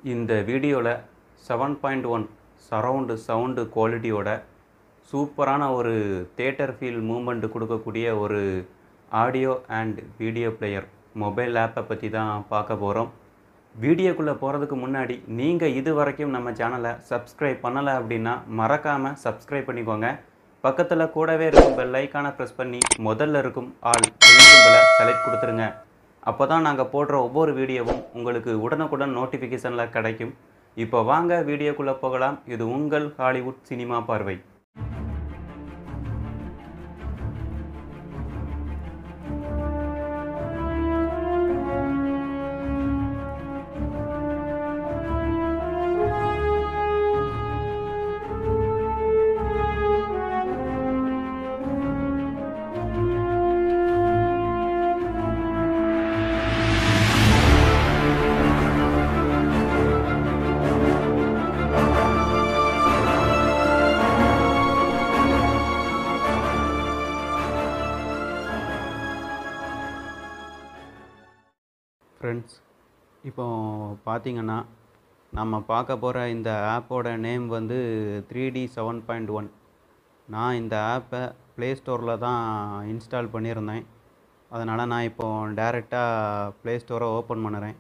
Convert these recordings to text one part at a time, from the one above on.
இந்த வீடியோவில் seven point one surround sound குவாலிட்டியோட சூப்பரான ஒரு தேட்டர் ஃபீல் மூமெண்ட் கொடுக்கக்கூடிய ஒரு audio and video player mobile ஆப்பை பற்றி தான் பார்க்க போகிறோம் வீடியோக்குள்ளே போகிறதுக்கு முன்னாடி நீங்கள் இது வரைக்கும் நம்ம சேனலை சப்ஸ்கிரைப் பண்ணலை அப்படின்னா மறக்காமல் சப்ஸ்கிரைப் பண்ணிக்கோங்க பக்கத்தில் கூடவே இருக்கும் பெல் ஐக்கானை ப்ரெஸ் பண்ணி முதல்ல இருக்கும் ஆல் சிம்பிளை செலக்ட் கொடுத்துருங்க அப்போ தான் நாங்கள் போடுற ஒவ்வொரு வீடியோவும் உங்களுக்கு உடனுக்குடன் நோட்டிஃபிகேஷனில் கிடைக்கும் இப்போ வாங்க வீடியோக்குள்ளே போகலாம் இது உங்கள் ஹாலிவுட் சினிமா பார்வை ஃப்ரெண்ட்ஸ் இப்போ பார்த்தீங்கன்னா நம்ம பார்க்க போகிற இந்த ஆப்போட நேம் வந்து three D seven point one நான் இந்த ஆப்பை ப்ளே ஸ்டோரில் தான் இன்ஸ்டால் பண்ணியிருந்தேன் அதனால் நான் இப்போ டைரெக்டாக ப்ளே ஸ்டோரை ஓப்பன் பண்ணுறேன்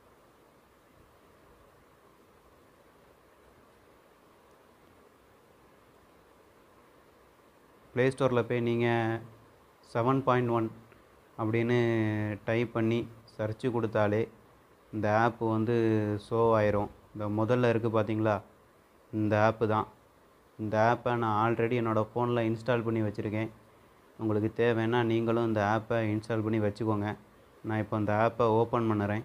ப்ளே ஸ்டோரில் போய் நீங்கள் செவன் பாயிண்ட் ஒன் அப்படின்னு டைப் பண்ணி சர்ச்சு கொடுத்தாலே இந்த ஆப்பு வந்து ஷோ ஆயிரும் இந்த முதல்ல இருக்குது பார்த்தீங்களா இந்த ஆப்பு தான் இந்த ஆப்பை நான் ஆல்ரெடி என்னோடய ஃபோனில் இன்ஸ்டால் பண்ணி வச்சுருக்கேன் உங்களுக்கு தேவைன்னா நீங்களும் இந்த ஆப்பை இன்ஸ்டால் பண்ணி வச்சுக்கோங்க நான் இப்போ இந்த ஆப்பை ஓப்பன் பண்ணுறேன்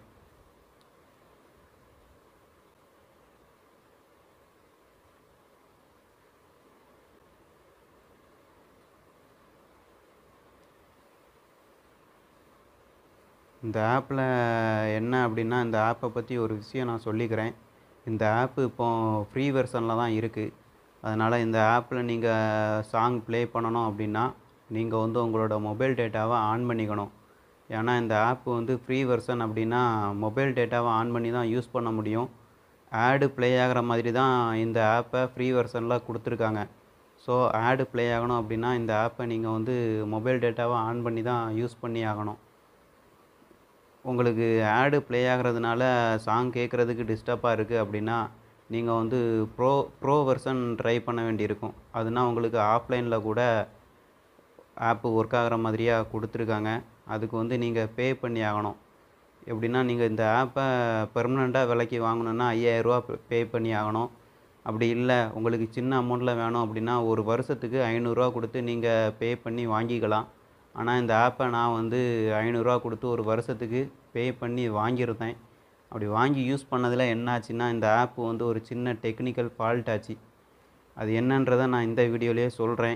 இந்த ஆப்பில் என்ன அப்படின்னா இந்த ஆப்பை பற்றி ஒரு விஷயம் நான் சொல்லிக்கிறேன் இந்த ஆப்பு இப்போ ஃப்ரீ வெர்ஷனில் தான் இருக்குது அதனால் இந்த ஆப்பில் நீங்கள் சாங் ப்ளே பண்ணணும் அப்படின்னா நீங்கள் வந்து உங்களோட மொபைல் டேட்டாவை ஆன் பண்ணிக்கணும் ஏன்னா இந்த ஆப் வந்து ஃப்ரீ வெர்ஷன் அப்படின்னா மொபைல் டேட்டாவை ஆன் பண்ணி தான் யூஸ் பண்ண முடியும் ஆடு ப்ளே ஆகிற மாதிரி தான் இந்த ஆப்பை ஃப்ரீ வெர்ஷனில் கொடுத்துருக்காங்க ஸோ ஆடு ப்ளே ஆகணும் அப்படின்னா இந்த ஆப்பை நீங்கள் வந்து மொபைல் டேட்டாவை ஆன் பண்ணி தான் யூஸ் பண்ணி ஆகணும் உங்களுக்கு ஆடு ப்ளே ஆகிறதுனால சாங் கேட்குறதுக்கு டிஸ்டர்பாக இருக்குது அப்படின்னா நீங்கள் வந்து ப்ரோ ப்ரோ வெர்ஷன் ட்ரை பண்ண வேண்டியிருக்கும் அதுனா உங்களுக்கு ஆஃப்லைனில் கூட ஆப்பு ஒர்க் ஆகிற மாதிரியாக கொடுத்துருக்காங்க அதுக்கு வந்து நீங்கள் பே பண்ணி ஆகணும் எப்படின்னா நீங்கள் இந்த ஆப்பை பெர்மனெண்ட்டாக விலைக்கு வாங்கணுன்னா ஐயாயிரரூவா பே பண்ணி ஆகணும் அப்படி இல்லை உங்களுக்கு சின்ன அமௌண்ட்டில் வேணும் அப்படின்னா ஒரு வருஷத்துக்கு ஐநூறுரூவா கொடுத்து நீங்கள் பே பண்ணி வாங்கிக்கலாம் ஆனால் இந்த ஆப்பை நான் வந்து ஐநூறுரூவா கொடுத்து ஒரு வருஷத்துக்கு பே பண்ணி வாங்கியிருந்தேன் அப்படி வாங்கி யூஸ் பண்ணதில் என்ன ஆச்சுன்னா இந்த ஆப் வந்து ஒரு சின்ன டெக்னிக்கல் ஃபால்ட் ஆச்சு அது என்னன்றதை நான் இந்த வீடியோலேயே சொல்கிறேன்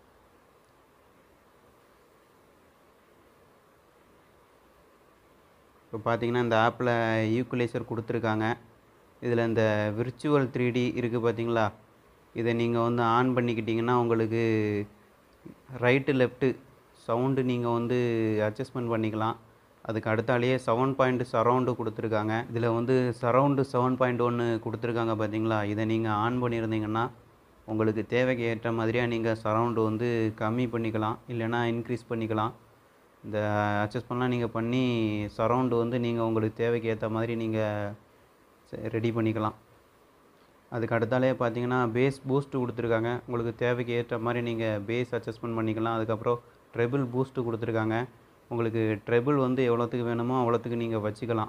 இப்போ பார்த்தீங்கன்னா இந்த ஆப்பில் ஈக்குவலைசர் கொடுத்துருக்காங்க இதில் இந்த விர்ச்சுவல் த்ரீ டி இருக்குது பார்த்தீங்களா இதை நீங்கள் வந்து ஆன் பண்ணிக்கிட்டிங்கன்னா உங்களுக்கு ரைட்டு லெஃப்ட்டு சவுண்டு நீங்கள் வந்து அட்ஜஸ்ட்மெண்ட் பண்ணிக்கலாம் அதுக்கு அடுத்தாலேயே செவன் பாயிண்ட் சரவுண்டு கொடுத்துருக்காங்க இதில் வந்து சரவுண்டு செவன் பாயிண்ட் ஒன்று கொடுத்துருக்காங்க பார்த்தீங்களா இதை நீங்கள் ஆன் பண்ணியிருந்தீங்கன்னா உங்களுக்கு தேவைக்கு ஏற்ற மாதிரியாக நீங்கள் சரவுண்டு வந்து கம்மி பண்ணிக்கலாம் இல்லைனா இன்க்ரீஸ் பண்ணிக்கலாம் இந்த அட்ஜஸ்ட்மெண்ட்லாம் நீங்கள் பண்ணி சரவுண்டு வந்து நீங்கள் உங்களுக்கு தேவைக்கு ஏற்ற மாதிரி நீங்கள் ரெடி பண்ணிக்கலாம் அதுக்கு அடுத்தாலே பார்த்தீங்கன்னா பேஸ் பூஸ்ட்டு கொடுத்துருக்காங்க உங்களுக்கு தேவைக்கு ஏற்ற மாதிரி நீங்கள் பேஸ் அட்ஜஸ்ட்மெண்ட் பண்ணிக்கலாம் அதுக்கப்புறம் ட்ரெபிள் பூஸ்ட்டு கொடுத்துருக்காங்க உங்களுக்கு ட்ரெபிள் வந்து எவ்வளோத்துக்கு வேணுமோ அவ்வளோத்துக்கு நீங்கள் வச்சுக்கலாம்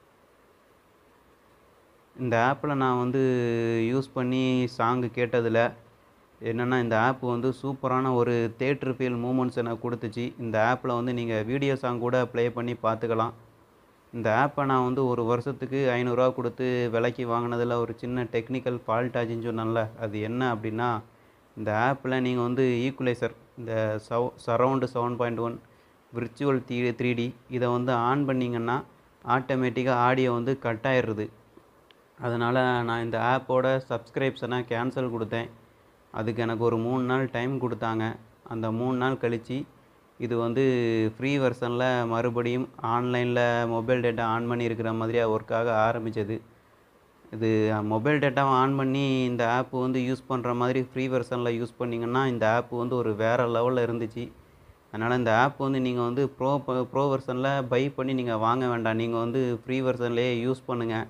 இந்த ஆப்பில் நான் வந்து யூஸ் பண்ணி சாங்கு கேட்டதில் என்னென்னா இந்த ஆப் வந்து சூப்பரான ஒரு தேட்ரு ஃபீல் மூமெண்ட்ஸ் எனக்கு கொடுத்துச்சு இந்த ஆப்பில் வந்து நீங்கள் வீடியோ சாங் கூட ப்ளே பண்ணி பார்த்துக்கலாம் இந்த ஆப்பை நான் வந்து ஒரு வருஷத்துக்கு ஐநூறுரூவா கொடுத்து விலைக்கு வாங்கினதில் ஒரு சின்ன டெக்னிக்கல் ஃபால்ட் ஆச்சுன்னு சொன்னேன்ல அது என்ன அப்படின்னா இந்த ஆப்பில் நீங்கள் வந்து ஈக்குவலைசர் இந்த சவ் surround seven point one virtual three three D இதை வந்து ஆன் பண்ணிங்கன்னா ஆட்டோமேட்டிக்காக ஆடியோ வந்து கட் ஆயிடுறது அதனால் நான் இந்த ஆப்போட சப்ஸ்கிரிப்ஷனை கேன்சல் கொடுத்தேன் அதுக்கு எனக்கு ஒரு மூணு நாள் டைம் கொடுத்தாங்க அந்த மூணு நாள் கழித்து இது வந்து ஃப்ரீ வெர்ஷனில் மறுபடியும் ஆன்லைனில் மொபைல் டேட்டா ஆன் பண்ணி இருக்கிற மாதிரியாக ஒர்க் ஆக ஆரம்பித்தது இது மொபைல் டேட்டாவை ஆன் பண்ணி இந்த ஆப் வந்து யூஸ் பண்ணுற மாதிரி ஃப்ரீ வெர்ஷனில் யூஸ் பண்ணிங்கன்னா இந்த ஆப் வந்து ஒரு வேறு லெவலில் இருந்துச்சு அதனால் இந்த ஆப் வந்து நீங்கள் வந்து ப்ரோ ப்ரோ வெர்ஷனில் பை பண்ணி நீங்கள் வாங்க வேண்டாம் நீங்கள் வந்து ஃப்ரீ வெர்ஷன்லேயே யூஸ் பண்ணுங்கள்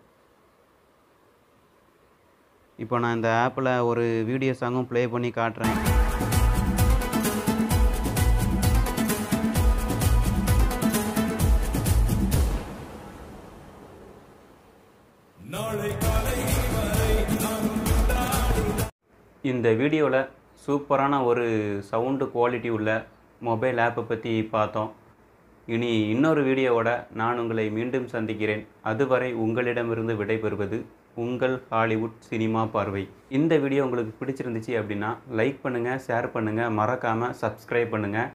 இப்போ நான் இந்த ஆப்பில் ஒரு வீடியோ சாங்கும் ப்ளே பண்ணி காட்டுறேன் இந்த வீடியோவில் சூப்பரான ஒரு சவுண்டு குவாலிட்டி உள்ள மொபைல் ஆப்பை பற்றி பார்த்தோம் இனி இன்னொரு வீடியோவோட நான் உங்களை மீண்டும் சந்திக்கிறேன் அதுவரை உங்களிடமிருந்து விடைபெறுவது உங்கள் ஹாலிவுட் சினிமா பார்வை இந்த வீடியோ உங்களுக்கு பிடிச்சிருந்துச்சு அப்படின்னா லைக் பண்ணுங்கள் ஷேர் பண்ணுங்கள் மறக்காமல் சப்ஸ்கிரைப் பண்ணுங்கள்